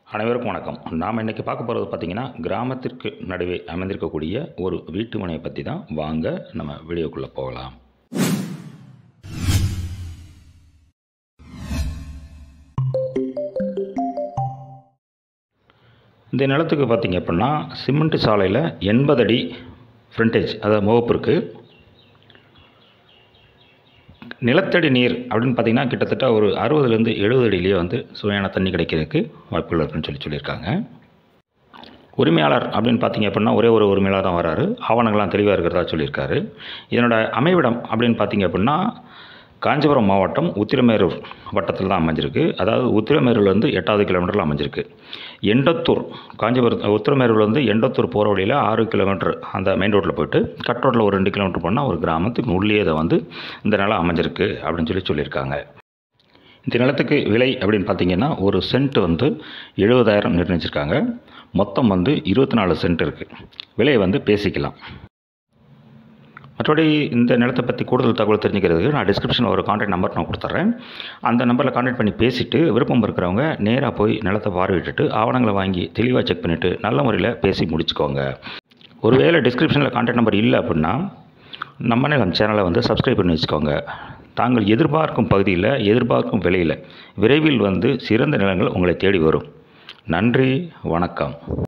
அனைவருக்கும் வணக்கம் நாம் இன்றைக்கி பார்க்க போகிறது பார்த்திங்கன்னா கிராமத்திற்கு நடுவே அமைந்திருக்கக்கூடிய ஒரு வீட்டு மனையை பற்றி தான் வாங்க நம்ம வீடியோக்குள்ளே போகலாம் இந்த நிலத்துக்கு பார்த்திங்க அப்படின்னா சிமெண்ட் சாலையில் எண்பது அடி ஃப்ரண்டேஜ் அதாவது முகப்பு இருக்குது நிலத்தடி நீர் அப்படின்னு பார்த்தீங்கன்னா கிட்டத்தட்ட ஒரு அறுபதுலேருந்து எழுபது அடியிலேயே வந்து சுவையான தண்ணி கிடைக்கிறதுக்கு வாய்ப்புகள் இருக்குன்னு சொல்லி சொல்லியிருக்காங்க உரிமையாளர் அப்படின்னு பார்த்தீங்க அப்படின்னா ஒரே ஒரு உரிமையாளர் தான் வராரு ஆவணங்கள்லாம் தெளிவாக இருக்கிறதா சொல்லியிருக்காரு இதனோட அமைவிடம் அப்படின்னு பார்த்தீங்க அப்படின்னா காஞ்சிபுரம் மாவட்டம் உத்திரமேரூர் வட்டத்தில் தான் அமைஞ்சிருக்கு அதாவது உத்திரமேரூர்லேருந்து எட்டாவது கிலோமீட்டரில் அமைஞ்சிருக்கு எண்டத்தூர் காஞ்சிபுரம் உத்திரமேரூர்லேருந்து எண்டத்தூர் போகிற வழியில் ஆறு கிலோமீட்டர் அந்த மெயின் ரோட்டில் போயிட்டு கட் ரோட்டில் ஒரு ரெண்டு கிலோமீட்டர் போனால் ஒரு கிராமத்துக்கு உள்ளே இதை வந்து இந்த நிலம் அமைஞ்சிருக்கு அப்படின்னு சொல்லி சொல்லியிருக்காங்க இந்த நிலத்துக்கு விலை அப்படின்னு பார்த்தீங்கன்னா ஒரு சென்ட் வந்து எழுபதாயிரம் நிர்ணயிச்சிருக்காங்க மொத்தம் வந்து இருபத்தி நாலு சென்ட் இருக்குது விலையை வந்து பேசிக்கலாம் மற்றபடி இந்த நிலத்தை பற்றி கூடுதல் தகவல் தெரிஞ்சுக்கிறதுக்கு நான் டிஸ்கிரிப்ஷனில் ஒரு கான்டாக்ட் நம்பர் நான் கொடுத்துட்றேன் அந்த நம்பரில் கான்டாக்ட் பண்ணி பேசிவிட்டு விருப்பம் இருக்கிறவங்க நேராக போய் நிலத்தை பார்வையிட்டுட்டு ஆவணங்களை வாங்கி தெளிவாக செக் பண்ணிவிட்டு நல்ல முறையில் பேசி முடிச்சுக்கோங்க ஒருவேளை டிஸ்கிரிப்ஷனில் கான்டாக்ட் நம்பர் இல்லை அப்படின்னா நம்ம நிலம் சேனலை வந்து சப்ஸ்கிரைப் பண்ணி வச்சுக்கோங்க தாங்கள் எதிர்பார்க்கும் பகுதியில் எதிர்பார்க்கும் விலையில் விரைவில் வந்து சிறந்த நிலங்கள் உங்களை தேடி வரும் நன்றி வணக்கம்